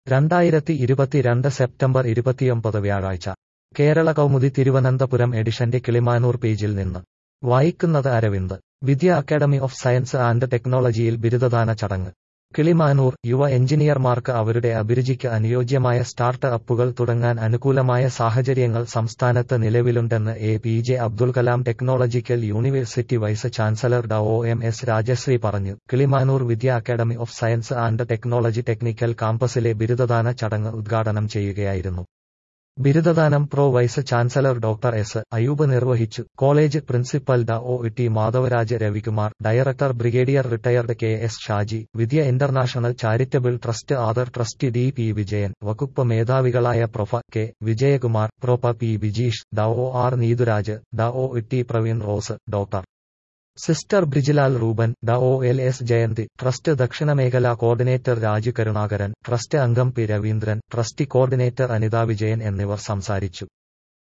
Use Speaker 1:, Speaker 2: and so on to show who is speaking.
Speaker 1: രണ്ടായിരത്തി ഇരുപത്തിരണ്ട് സെപ്റ്റംബർ ഇരുപത്തിയൊമ്പത് വ്യാഴാഴ്ച കേരള കൗമുദി തിരുവനന്തപുരം എഡിഷന്റെ കിളിമാനൂർ പേജിൽ നിന്ന് വായിക്കുന്നത് Aravind Vidya academy of science and ടെക്നോളജിയിൽ ബിരുദദാന ചടങ്ങ് കിളിമാനൂർ യുവ എഞ്ചിനീയർമാർക്ക് അവരുടെ അഭിരുചിക്ക് അനുയോജ്യമായ സ്റ്റാർട്ട് അപ്പുകൾ തുടങ്ങാൻ അനുകൂലമായ സാഹചര്യങ്ങൾ സംസ്ഥാനത്ത് നിലവിലുണ്ടെന്ന് A P J Abdul Kalam technological university vice chancellor ഡ ഒ എം എസ് രാജശ്രീ പറഞ്ഞു Kilimanoor Vidya academy of science and technology technical കാമ്പസിലെ ബിരുദദാന ചടങ്ങ് ഉദ്ഘാടനം ചെയ്യുകയായിരുന്നു ബിരുദദാനം pro vice chancellor doctor S Ayoob നിർവഹിച്ചു കോളേജ് പ്രിൻസിപ്പൽ ഡ ഒ T Madhavraj Ravikumar director brigadier retired K S Shaji Vidya international charitable trust other trustee D P Vijayan വകുപ്പ് മേധാവികളായ prof K Vijayakumar prof P Vijeesh ഡ ഒ ആർ നീതുരാജ് ഡ ഒ T Praveen Rose doctor sister Brijilal Ruben ഡ ഒ എൽ എസ് ജയന്തി ട്രസ്റ്റ് ദക്ഷിണമേഖലാ കോർഡിനേറ്റർ രാജു കരുണാകരൻ ട്രസ്റ്റ് അംഗം P Raveendran trustee coordinator Anitha Vijayan എന്നിവർ സംസാരിച്ചു